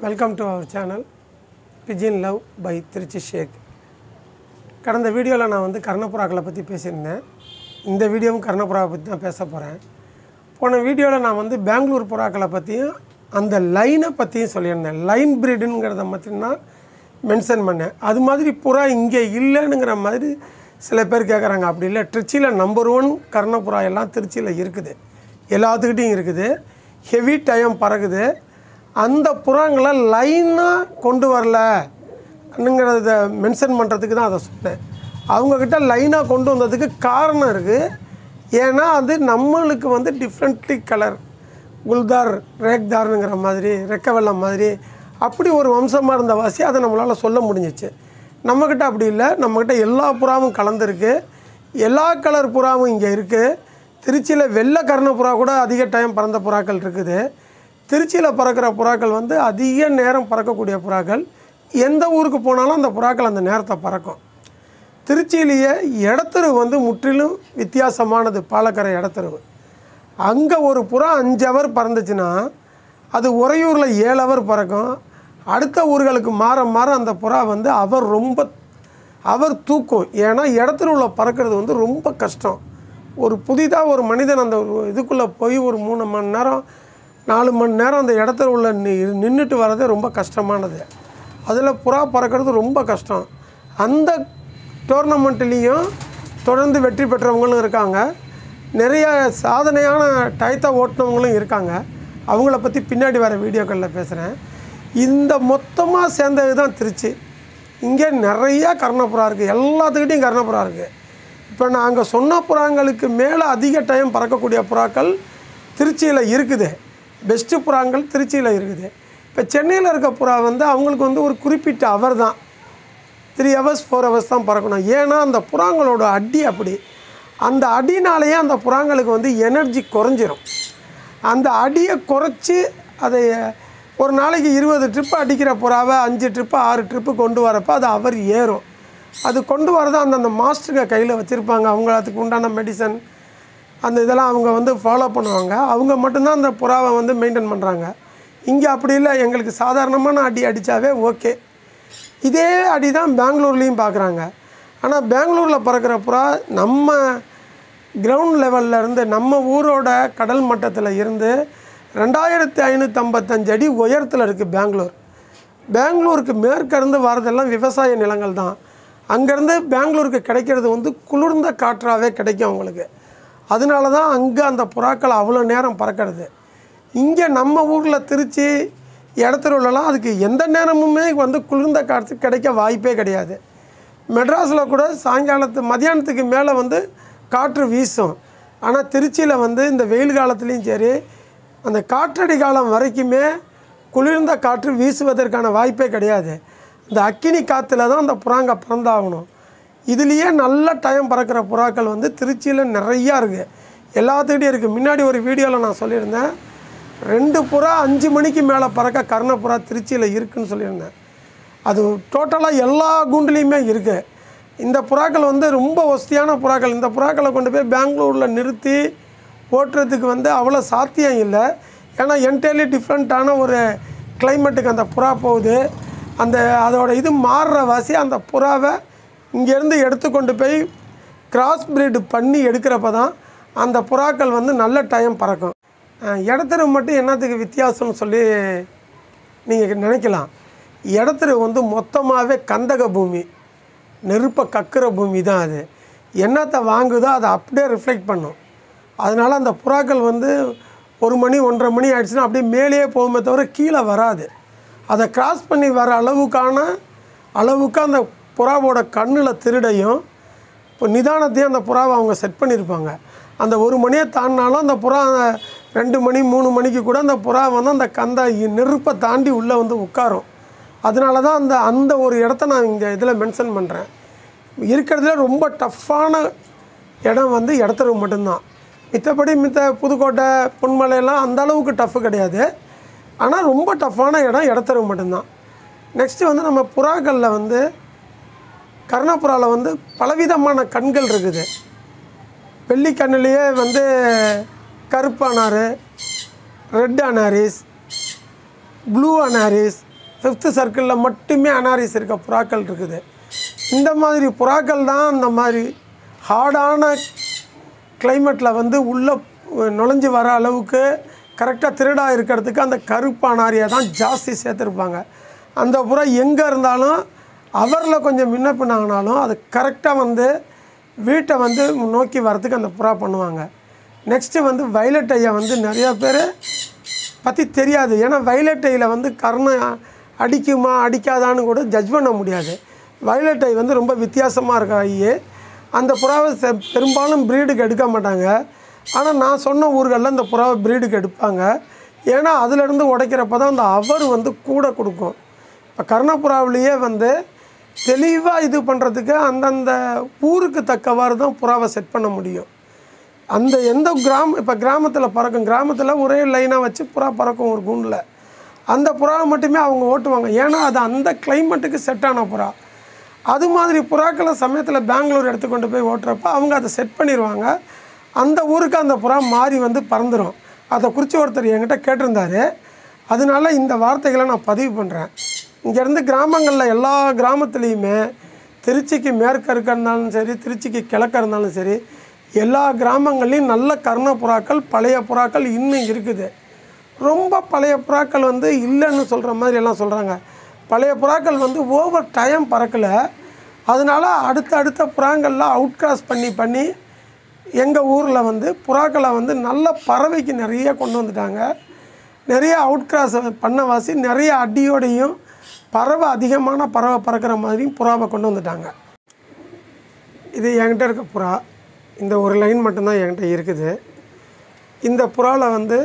welcome to our channel pigeon love by Trichy Sheikh கடந்த வீடியோவில் நான் வந்து கர்ணப்புறாக்களை பற்றி பேசியிருந்தேன் இந்த வீடியோவும் கர்ணப்புறாவை பற்றி தான் பேச போகிறேன் போன வீடியோவில் நான் வந்து பெங்களூர் புறாக்களை பற்றியும் அந்த லைனை பற்றியும் சொல்லியிருந்தேன் லைன் பிரீடுங்கிறத மட்டும்தான் மென்ஷன் பண்ணேன் அது மாதிரி புறா இங்கே இல்லைனுங்கிற மாதிரி சில பேர் கேட்குறாங்க அப்படி இல்லை திருச்சியில் நம்பர் ஒன் கர்ணப்புறா எல்லாம் திருச்சியில் இருக்குது எல்லாத்துக்கிட்டையும் இருக்குது ஹெவி டைம் பறக்குது அந்த புறாங்களை லைனாக கொண்டு வரல ங்கிறத மென்ஷன் பண்ணுறதுக்கு தான் அதை சொன்னேன் அவங்கக்கிட்ட லைனாக கொண்டு வந்ததுக்கு காரணம் இருக்குது ஏன்னா அது நம்மளுக்கு வந்து டிஃப்ரெண்ட்லி கலர் குல்தார் ரேக்தார்னுங்கிற மாதிரி ரெக்க வெள்ளம் மாதிரி அப்படி ஒரு வம்சமாக இருந்த வாசி அதை நம்மளால் சொல்ல முடிஞ்சிச்சு நம்மக்கிட்ட அப்படி இல்லை நம்மக்கிட்ட எல்லா புறாவும் கலந்துருக்கு எல்லா கலர் புறாவும் இங்கே இருக்குது திருச்சியில் வெள்ளை கர்ண புறா கூட அதிக டைம் பறந்த புறாக்கள் இருக்குது திருச்சியில் பறக்கிற புறாக்கள் வந்து அதிக நேரம் பறக்கக்கூடிய புறாக்கள் எந்த ஊருக்கு போனாலும் அந்த புறாக்கள் அந்த நேரத்தை பறக்கும் திருச்சியிலேயே இடத்தரு வந்து முற்றிலும் வித்தியாசமானது பாலக்கரை இடத்தருவு அங்கே ஒரு புறா அஞ்சு ஹவர் பறந்துச்சுன்னா அது உறையூரில் ஏழு ஹவர் பறக்கும் அடுத்த ஊர்களுக்கு மாற மாற அந்த புறா வந்து அவர் ரொம்ப அவர் தூக்கும் ஏன்னா இடத்துல பறக்கிறது வந்து ரொம்ப கஷ்டம் ஒரு புதிதாக ஒரு மனிதன் அந்த ஒரு இதுக்குள்ளே போய் ஒரு மூணு மணி நேரம் நாலு மணி நேரம் அந்த இடத்துல உள்ள நி நின்றுட்டு வர்றது ரொம்ப கஷ்டமானது அதில் புறா பறக்கிறது ரொம்ப கஷ்டம் அந்த டோர்னமெண்ட்லேயும் தொடர்ந்து வெற்றி பெற்றவங்களும் இருக்காங்க நிறைய சாதனையான டயத்தை ஓட்டினவங்களும் இருக்காங்க அவங்கள பற்றி பின்னாடி வர வீடியோக்களில் பேசுகிறேன் இந்த மொத்தமாக சேர்ந்தது தான் திருச்சி இங்கே நிறையா கர்ணப்புறா இருக்குது எல்லாத்துக்கிட்டையும் கர்ணப்புறா இருக்குது இப்போ நாங்கள் சொன்ன புறாங்களுக்கு மேலே அதிக டைம் பறக்கக்கூடிய புறாக்கள் திருச்சியில் இருக்குது பெஸ்ட்டு புறாங்கள் திருச்சியில் இருக்குது இப்போ சென்னையில் இருக்க புறா வந்து அவங்களுக்கு வந்து ஒரு குறிப்பிட்ட அவர் தான் த்ரீ ஹவர்ஸ் ஃபோர் ஹவர்ஸ் தான் பறக்கணும் ஏன்னா அந்த புறாங்களோட அடி அப்படி அந்த அடினாலேயே அந்த புறாங்களுக்கு வந்து எனர்ஜி குறைஞ்சிரும் அந்த அடியை குறைச்சி அதை ஒரு நாளைக்கு இருபது ட்ரிப்பு அடிக்கிற புறாவை அஞ்சு ட்ரிப்பு ஆறு ட்ரிப்பு கொண்டு வரப்போ அது அவர் ஏறும் அது கொண்டு வரதை அந்தந்த மாஸ்டருங்க கையில் வச்சுருப்பாங்க அவங்க அதுக்கு உண்டான மெடிசன் அந்த இதெல்லாம் அவங்க வந்து ஃபாலோ பண்ணுவாங்க அவங்க மட்டும்தான் அந்த புறாவை வந்து மெயின்டைன் பண்ணுறாங்க இங்கே அப்படி இல்லை எங்களுக்கு சாதாரணமான அடி அடித்தாவே ஓகே இதே அடி தான் பெங்களூர்லேயும் பார்க்குறாங்க ஆனால் பெங்களூரில் பறக்கிற புறா நம்ம கிரவுண்ட் லெவலில் இருந்து நம்ம ஊரோட கடல் மட்டத்தில் இருந்து ரெண்டாயிரத்தி ஐநூற்றம்பத்தஞ்சு அடி உயரத்தில் இருக்குது பெங்களூர் பெங்களூருக்கு மேற்கிருந்து வரதெல்லாம் விவசாய நிலங்கள் தான் அங்கேருந்து பெங்களூருக்கு கிடைக்கிறது வந்து குளிர்ந்த காற்றாகவே கிடைக்கும் அவங்களுக்கு அதனால தான் அங்கே அந்த புறாக்கள் அவ்வளோ நேரம் பறக்கிறது இங்கே நம்ம ஊரில் திருச்சி இடத்துலலாம் அதுக்கு எந்த நேரமுமே வந்து குளிர்ந்த காற்று கிடைக்க வாய்ப்பே கிடையாது மெட்ராஸில் கூட சாயங்காலத்து மதியானத்துக்கு மேலே வந்து காற்று வீசும் ஆனால் திருச்சியில் வந்து இந்த வெயில் காலத்துலேயும் சரி அந்த காற்றடி காலம் வரைக்குமே குளிர்ந்த காற்று வீசுவதற்கான வாய்ப்பே கிடையாது இந்த அக்கினி காற்றுல தான் அந்த புறாங்க பறந்தாகணும் இதுலேயே நல்ல டைம் பறக்கிற புறாக்கள் வந்து திருச்சியில் நிறையா இருக்குது எல்லாத்துக்கிட்டையும் இருக்குது முன்னாடி ஒரு வீடியோவில் நான் சொல்லியிருந்தேன் ரெண்டு புறா அஞ்சு மணிக்கு மேலே பறக்க கர்ணப்புறா திருச்சியில் இருக்குதுன்னு சொல்லியிருந்தேன் அது டோட்டலாக எல்லா குண்டுலேயுமே இருக்குது இந்த புறாக்கள் வந்து ரொம்ப ஒஸ்தியான புறாக்கள் இந்த புறாக்களை கொண்டு போய் பெங்களூரில் நிறுத்தி ஓட்டுறதுக்கு வந்து அவ்வளோ சாத்தியம் இல்லை ஏன்னா என்டையர்லி டிஃப்ரெண்ட்டான ஒரு கிளைமேட்டுக்கு அந்த புறா போகுது அந்த அதோட இது மாறுற வாசி அந்த புறாவை இங்கேருந்து எடுத்து கொண்டு போய் கிராஸ் பிரீடு பண்ணி எடுக்கிறப்ப தான் அந்த புறாக்கள் வந்து நல்ல டைம் பறக்கும் இடத்துல மட்டும் என்னத்துக்கு வித்தியாசம்னு சொல்லி நீங்கள் நினைக்கலாம் இடத்துல வந்து மொத்தமாகவே கந்தக பூமி நெருப்பை கக்குற பூமி தான் அது என்னத்தை வாங்குதோ அதை அப்படியே ரிஃப்ளெக்ட் பண்ணும் அதனால் அந்த புறாக்கள் வந்து ஒரு மணி ஒன்றரை மணி ஆயிடுச்சுன்னா அப்படியே மேலேயே போகுமே தவிர கீழே வராது அதை கிராஸ் பண்ணி வர அளவுக்கான அளவுக்கு அந்த புறாவோட கண்ணில் திருடையும் இப்போ நிதானத்தையும் அந்த புறாவை அவங்க செட் பண்ணியிருப்பாங்க அந்த ஒரு மணியை தாண்டினாலும் அந்த புறா ரெண்டு மணி மூணு மணிக்கு கூட அந்த புறா வந்து அந்த கந்த நெருப்பை தாண்டி உள்ளே வந்து உட்காரும் அதனால தான் அந்த அந்த ஒரு இடத்த நான் இங்கே இதில் மென்ஷன் பண்ணுறேன் இருக்கிறதுல ரொம்ப டஃப்பான இடம் வந்து இடத்துல மட்டும்தான் மித்தபடி மித்த புதுக்கோட்டை பொன்மலையெல்லாம் அந்த அளவுக்கு டஃப்பு கிடையாது ஆனால் ரொம்ப டஃப்பான இடம் இடத்தரவு மட்டும்தான் நெக்ஸ்ட்டு வந்து நம்ம புறாக்களில் வந்து கர்ணப்புறாவில் வந்து பலவிதமான கண்கள் இருக்குது வெள்ளி கண்ணுலேயே வந்து கருப்பு அனாரு ரெட் அனாரிஸ் ப்ளூ அனாரிஸ் ஃபிஃப்த்து சர்க்கிளில் மட்டுமே அனாரிஸ் இருக்க புறாக்கள் இருக்குது இந்த மாதிரி புறாக்கள் தான் அந்த மாதிரி ஹார்டான கிளைமேட்டில் வந்து உள்ளே நுழைஞ்சு வர அளவுக்கு கரெக்டாக திருடா இருக்கிறதுக்கு அந்த கருப்பு அனாரியை தான் ஜாஸ்தி சேர்த்துருப்பாங்க அந்த புறா எங்கே இருந்தாலும் அவரில் கொஞ்சம் முன்ன பின்னாங்கனாலும் அது கரெக்டாக வந்து வீட்டை வந்து நோக்கி வரதுக்கு அந்த புறா பண்ணுவாங்க நெக்ஸ்ட்டு வந்து வயலட் ஐயா வந்து நிறையா பேர் பற்றி தெரியாது ஏன்னா வயலட் ஐயில் வந்து கர்ணம் அடிக்குமா அடிக்காதான்னு கூட ஜட்ஜ் பண்ண முடியாது வயலட் ஐ வந்து ரொம்ப வித்தியாசமாக இருக்க ஐயே அந்த புறாவை செ- பெரும்பாலும் ப்ரீடுக்கு எடுக்க மாட்டாங்க ஆனால் நான் சொன்ன ஊர்களில் இந்த புறாவை ப்ரீடுக்கு எடுப்பாங்க ஏன்னா அதுலேருந்து உடைக்கிறப்ப தான் அந்த அவர் வந்து கூட கொடுக்கும் இப்போ கர்ணப்புறாவிலேயே வந்து தெளிவாக இது பண்ணுறதுக்கு அந்தந்த ஊருக்கு தக்கவாறு தான் புறாவை செட் பண்ண முடியும் அந்த எந்த கிராம இப்போ கிராமத்தில் பறக்கும் கிராமத்தில் ஒரே லைனாக வச்சு புறா பறக்கும் ஒரு கூண்டில் அந்த புறாவை மட்டுமே அவங்க ஓட்டுவாங்க ஏன்னா அது அந்த கிளைமேட்டுக்கு செட்டான புறா அது மாதிரி புறாக்களை சமயத்தில் பெங்களூர் எடுத்து கொண்டு போய் ஓட்டுறப்ப அவங்க அதை செட் பண்ணிடுவாங்க அந்த ஊருக்கு அந்த புறா மாறி வந்து பறந்துடும் அதை குறித்து ஒருத்தர் என்கிட்ட கேட்டிருந்தாரு அதனால இந்த வார்த்தைகளை நான் பதிவு பண்ணுறேன் இங்கேருந்து கிராமங்களில் எல்லா கிராமத்துலேயுமே திருச்சிக்கு மேற்க இருக்க இருந்தாலும் சரி திருச்சிக்கு கிழக்க இருந்தாலும் சரி எல்லா கிராமங்கள்லேயும் நல்ல கர்ண புறாக்கள் பழைய புறாக்கள் இன்னும் இருக்குது ரொம்ப பழைய புறாக்கள் வந்து இல்லைன்னு சொல்கிற மாதிரி எல்லாம் சொல்கிறாங்க பழைய புறாக்கள் வந்து ஓவர் டைம் பறக்கலை அதனால அடுத்த அடுத்த புறாங்களில் அவுட் கிராஸ் பண்ணி பண்ணி எங்கள் ஊரில் வந்து புறாக்களை வந்து நல்ல பறவைக்கு நிறைய கொண்டு வந்துட்டாங்க நிறைய அவுட் கிராஸ் பண்ண வாசி நிறைய அடியோடையும் பறவை அதிகமான பறவை பறக்கிற மாதிரியும் புறாவை கொண்டு வந்துட்டாங்க இது என்கிட்ட இருக்க புறா இந்த ஒரு லைன் மட்டும்தான் என்கிட்ட இருக்குது இந்த புறாவில் வந்து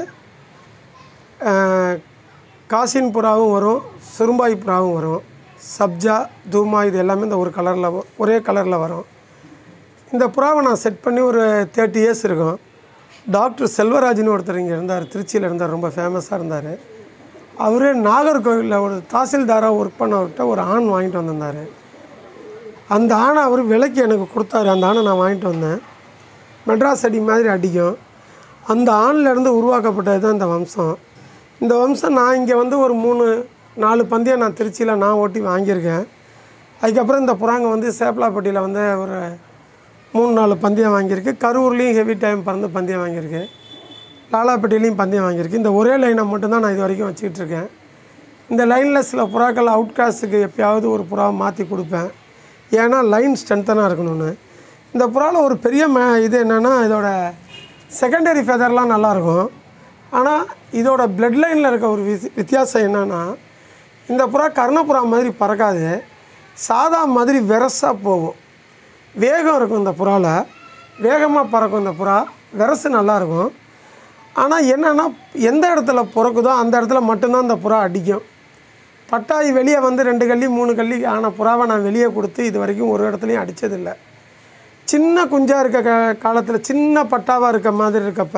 ஆஹ், காசின் புறாவும் வரும் சுரும்பாய் புறாவும் வரும் சப்ஜா தூமா இது எல்லாமே இந்த ஒரு கலரில் ஒரே கலரில் வரும் இந்த புறாவை நான் செட் பண்ணி ஒரு தேர்ட்டி இயர்ஸ் இருக்கும் டாக்டர் செல்வராஜ்னு ஒருத்தர் இங்கே இருந்தார் திருச்சியில் இருந்தார் ரொம்ப ஃபேமஸாக இருந்தார் அவர் நாகர்கோவிலில் ஒரு தாசில்தாராக ஒர்க் பண்ணவர்கிட்ட ஒரு ஆண் வாங்கிட்டு வந்திருந்தார் அந்த ஆணை அவர் விலைக்கு எனக்கு கொடுத்தாரு அந்த ஆணை நான் வாங்கிட்டு வந்தேன் மெட்ராஸ் அடி மாதிரி அடிக்கும் அந்த ஆண்ல இருந்து உருவாக்கப்பட்டது தான் இந்த வம்சம் இந்த வம்சம் நான் இங்கே வந்து ஒரு மூணு நாலு பந்தயம் நான் திருச்சியில் நான் ஓட்டி வாங்கியிருக்கேன் அதுக்கப்புறம் இந்த புறாங்க வந்து சேப்பலாப்பட்டியில் வந்து ஒரு மூணு நாலு பந்தயம் வாங்கியிருக்கு கரூர்லேயும் ஹெவி டைம் பறந்து பந்தயம் வாங்கியிருக்கு லாலாப்பட்டிலையும் பந்தயம் வாங்கியிருக்கு இந்த ஒரே லைனை மட்டும்தான் நான் இது வரைக்கும் வச்சுக்கிட்டு இருக்கேன் இந்த லைனில் சில புறாக்கள் அவுட் காஸ்ட்டுக்கு எப்பயாவது ஒரு புறாவை மாற்றி கொடுப்பேன் ஏன்னா லைன் ஸ்ட்ரென்த்தனாக இருக்கணும்னு இந்த புறாவில் ஒரு பெரிய ம இது என்னென்னா இதோட செகண்டரி ஃபெதர்லாம் நல்லாயிருக்கும் ஆனால் இதோட பிளட் லைனில் இருக்க ஒரு விசி வித்தியாசம் என்னென்னா இந்த புறா கர்ணப்புறா மாதிரி பறக்காது சாதா மாதிரி வெரஸாக போகும் வேகம் இருக்கும் இந்த புறாவில் வேகமாக பறக்கும் இந்த புறா வெரசு நல்லாயிருக்கும் ஆனால் என்னென்னா எந்த இடத்துல பிறக்குதோ அந்த இடத்துல மட்டும்தான் இந்த புறா அடிக்கும் பட்டாய் வெளியே வந்து ரெண்டு கள்ளி மூணு கள்ளி ஆன புறாவை நான் வெளியே கொடுத்து இது வரைக்கும் ஒரு இடத்துலையும் அடித்ததில்லை சின்ன குஞ்சாக இருக்க க காலத்தில் சின்ன பட்டாவாக இருக்க மாதிரி இருக்கப்ப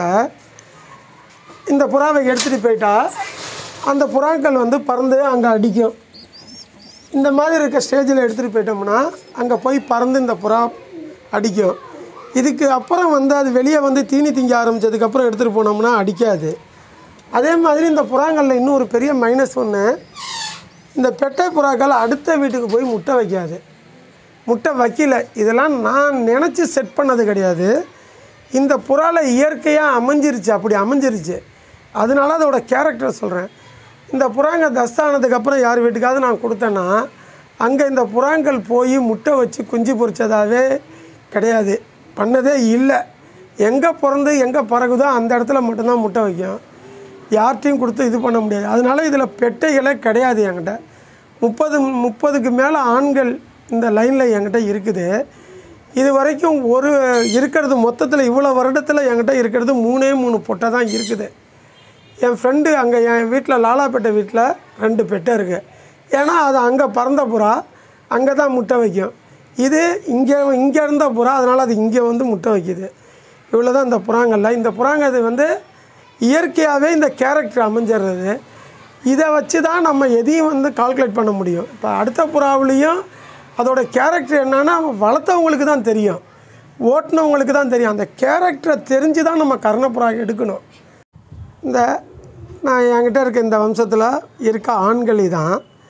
இந்த புறாவை எடுத்துகிட்டு போயிட்டா அந்த புறாக்கள் வந்து பறந்து அங்கே அடிக்கும் இந்த மாதிரி இருக்க ஸ்டேஜில் எடுத்துகிட்டு போயிட்டோம்னா அங்கே போய் பறந்து இந்த புறா அடிக்கும் இதுக்கு அப்புறம் வந்து அது வெளியே வந்து தீனி திங்க ஆரம்பித்ததுக்கப்புறம் எடுத்துகிட்டு போனோம்னா அடிக்காது அதே மாதிரி இந்த புறாங்களில் இன்னும் ஒரு பெரிய மைனஸ் ஒன்று இந்த பெட்டை புறாக்கள் அடுத்த வீட்டுக்கு போய் முட்டை வைக்காது முட்டை வைக்கல இதெல்லாம் நான் நினச்சி செட் பண்ணது கிடையாது இந்த புறால இயற்கையாக அமைஞ்சிருச்சு அப்படி அமைஞ்சிருச்சு அதனால அதோட கேரக்டர் சொல்கிறேன் இந்த புறாங்க தஸ்தானதுக்கப்புறம் யார் வீட்டுக்காவது நான் கொடுத்தேன்னா அங்கே இந்த புறாங்கள் போய் முட்டை வச்சு குஞ்சு பொரிச்சதாவே கிடையாது பண்ணதே இல்லை எங்கே பிறந்து எங்கே பறகுதோ அந்த இடத்துல மட்டும்தான் முட்டை வைக்கும் யார்கிட்டையும் கொடுத்து இது பண்ண முடியாது அதனால இதில் பெட்டைகளே கிடையாது என்கிட்ட முப்பது முப்பதுக்கு மேலே ஆண்கள் இந்த லைனில் என்கிட்ட இருக்குது இது வரைக்கும் ஒரு இருக்கிறது மொத்தத்தில் இவ்வளோ வருடத்தில் என்கிட்ட இருக்கிறது மூணே மூணு பொட்டை தான் இருக்குது என் ஃப்ரெண்டு அங்கே என் வீட்டில் லாலாப்பேட்டை வீட்டில் ரெண்டு பெட்டை இருக்குது ஏன்னா அது அங்கே பறந்த புறா அங்கே தான் முட்டை வைக்கும் இது இங்கே இங்கே இருந்த புறா அதனால் அது இங்கே வந்து முட்டை வைக்குது இவ்வளோ தான் இந்த புறாங்கள்ல இந்த புறாங்க இது வந்து இயற்கையாகவே இந்த கேரக்டர் அமைஞ்சிடுறது இதை வச்சு தான் நம்ம எதையும் வந்து கால்குலேட் பண்ண முடியும் இப்போ அடுத்த புறாவுலேயும் அதோட கேரக்டர் என்னன்னா வளர்த்தவங்களுக்கு தான் தெரியும் ஓட்டுனவங்களுக்கு தான் தெரியும் அந்த கேரக்டரை தெரிஞ்சு தான் நம்ம கர்ணப்புறா எடுக்கணும் இந்த நான் என்கிட்ட இருக்க இந்த வம்சத்தில் இருக்க ஆண்களி தான்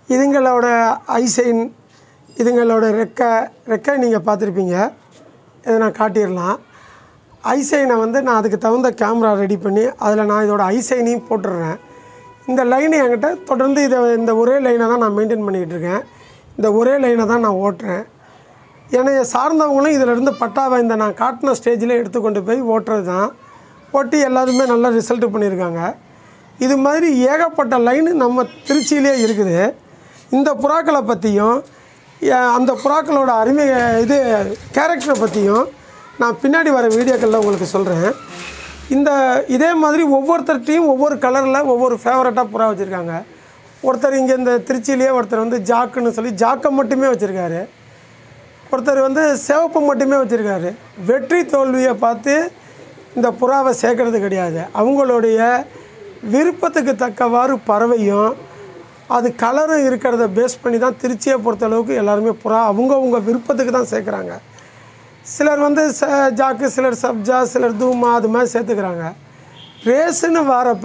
இதுங்களோட ஐசைன் இதுங்களோட ரெக்கை ரெக்கை நீங்கள் பார்த்துருப்பீங்க இதை நான் காட்டிடலாம் ஐசைனை வந்து நான் அதுக்கு தகுந்த கேமரா ரெடி பண்ணி அதில் நான் இதோட ஐசைனையும் போட்டுடுறேன் இந்த லைன் என்கிட்ட தொடர்ந்து இதை இந்த ஒரே லைனை தான் நான் மெயின்டைன் பண்ணிக்கிட்டு இருக்கேன் இந்த ஒரே லைனை தான் நான் ஓட்டுறேன் என்னைய சார்ந்தவங்களும் இதிலிருந்து பட்டாவை இந்த நான் காட்டின ஸ்டேஜில் எடுத்துக்கொண்டு போய் ஓட்டுறது தான் ஓட்டி எல்லாருமே நல்ல ரிசல்ட் பண்ணியிருக்காங்க இது மாதிரி ஏகப்பட்ட லைனு நம்ம திருச்சியிலே இருக்குது இந்த புறாக்களை பற்றியும் ஏ- அந்த புறாக்களோட அருமை இது கேரக்டரை பற்றியும் நான் பின்னாடி வர வீடியோக்களில் உங்களுக்கு சொல்கிறேன் இந்த இதே மாதிரி ஒவ்வொருத்தர்கிட்டையும் ஒவ்வொரு கலரில் ஒவ்வொரு ஃபேவரட்டாக புறா வச்சுருக்காங்க ஒருத்தர் இங்கே இந்த திருச்சியிலேயே ஒருத்தர் வந்து ஜாக்குன்னு சொல்லி ஜாக்கை மட்டுமே வச்சுருக்காரு ஒருத்தர் வந்து சிவப்பு மட்டுமே வச்சுருக்காரு வெற்றி தோல்வியை பார்த்து இந்த புறாவை சேர்க்கறது கிடையாது அவங்களுடைய விருப்பத்துக்கு தக்கவாறு பறவையும் அது கலரும் இருக்கிறத பேஸ் பண்ணி தான் திருச்சியை பொறுத்தளவுக்கு எல்லாருமே புறா அவங்கவுங்க விருப்பத்துக்கு தான் சேர்க்குறாங்க சிலர் வந்து ச ஜாக்கு சிலர் சப்ஜா சிலர் தூமா அது மாதிரி சேர்த்துக்கிறாங்க ரேஸுன்னு வரப்ப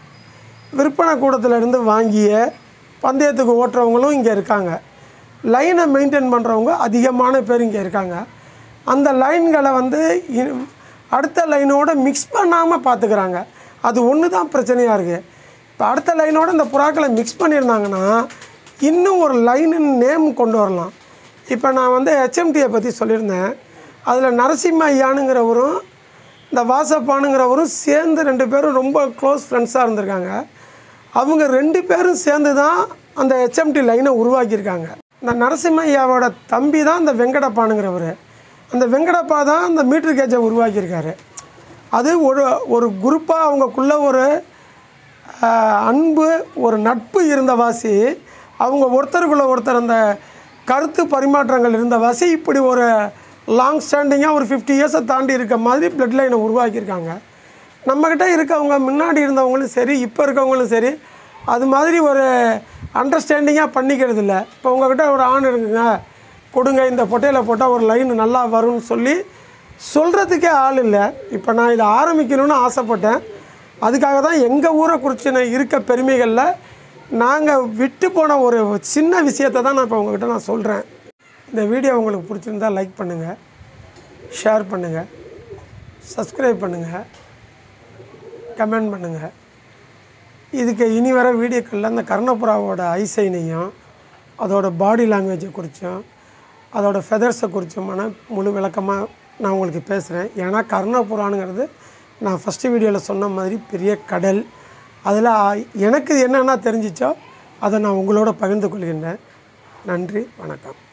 விற்பனை கூடத்துல இருந்து வாங்கிய பந்தயத்துக்கு ஓட்டுறவங்களும் இங்கே இருக்காங்க லைனை மெயின்டைன் பண்ணுறவங்க அதிகமான பேர் இங்கே இருக்காங்க அந்த லைன்களை வந்து இ- அடுத்த லைனோட மிக்ஸ் பண்ணாமல் பார்த்துக்கிறாங்க அது ஒன்று தான் பிரச்சனையாக இருக்குது இப்போ அடுத்த லைனோட இந்த புறாக்களை மிக்ஸ் பண்ணியிருந்தாங்கன்னா இன்னும் ஒரு லைனு நேம் கொண்டு வரலாம் இப்போ நான் வந்து ஹெச்எம்டியை பற்றி சொல்லியிருந்தேன் அதில் நரசிம்ம ஐயானுங்கிறவரும் இந்த வாசப்பானுங்கிறவரும் சேர்ந்து ரெண்டு பேரும் ரொம்ப க்ளோஸ் ஃப்ரெண்ட்ஸாக இருந்திருக்காங்க அவங்க ரெண்டு பேரும் சேர்ந்து தான் அந்த ஹெச்எம்டி லைனை உருவாக்கியிருக்காங்க இந்த நரசிம்ம ஐயாவோட தம்பி தான் இந்த வெங்கடப்பானுங்கிறவர் அந்த வெங்கடப்பா தான் அந்த மீட்ரு கேஜை உருவாக்கியிருக்காரு அது ஒரு ஒரு குரூப்பாக அவங்கக்குள்ள ஒரு ஆஹ், அன்பு ஒரு நட்பு இருந்த வாசி அவங்க ஒருத்தருக்குள்ள ஒருத்தர் அந்த கருத்து பரிமாற்றங்கள் இருந்த வாசி இப்படி ஒரு லாங் ஸ்டாண்டிங்காக ஒரு ஃபிஃப்டி இயர்ஸை தாண்டி இருக்க மாதிரி பிளட் லைனை உருவாக்கியிருக்காங்க நம்மக்கிட்ட இருக்கவங்க முன்னாடி இருந்தவங்களும் சரி இப்போ இருக்கவங்களும் சரி அது மாதிரி ஒரு அண்டர்ஸ்டாண்டிங்காக பண்ணிக்கிறது இல்லை இப்போ உங்ககிட்ட ஒரு ஆண் இருக்குங்க கொடுங்க இந்த பொட்டையில் போட்டால் ஒரு லைன் நல்லா வரும்னு சொல்லி சொல்கிறதுக்கே ஆள் இல்லை இப்போ நான் இதை ஆரம்பிக்கணும்னு ஆசைப்பட்டேன் அதுக்காக தான் எங்கள் ஊரை குறிச்சின இருக்க பெருமைகளில் நாங்கள் விட்டு போன ஒரு சின்ன விஷயத்தை தான் நான் இப்போ உங்ககிட்ட நான் சொல்கிறேன் இந்த வீடியோ உங்களுக்கு பிடிச்சிருந்தா லைக் பண்ணுங்கள் ஷேர் பண்ணுங்கள் சப்ஸ்கிரைப் பண்ணுங்கள் கமெண்ட் பண்ணுங்கள் இதுக்கு இனி வர வீடியோக்களில் அந்த கர்ணப்புறாவோட ஐசைனையும் அதோட பாடி லாங்குவேஜை குறித்தும் அதோட ஃபெதர்ஸை குறித்துமான முழு விளக்கமாக நான் உங்களுக்கு பேசுகிறேன் ஏன்னா கர்ணப்புறானுங்கிறது நான் ஃபஸ்ட்டு வீடியோவில் சொன்ன மாதிரி பெரிய கடல் அதில் எனக்கு என்னென்ன தெரிஞ்சிச்சோ அதை நான் உங்களோட பகிர்ந்து கொள்கின்றேன் நன்றி வணக்கம்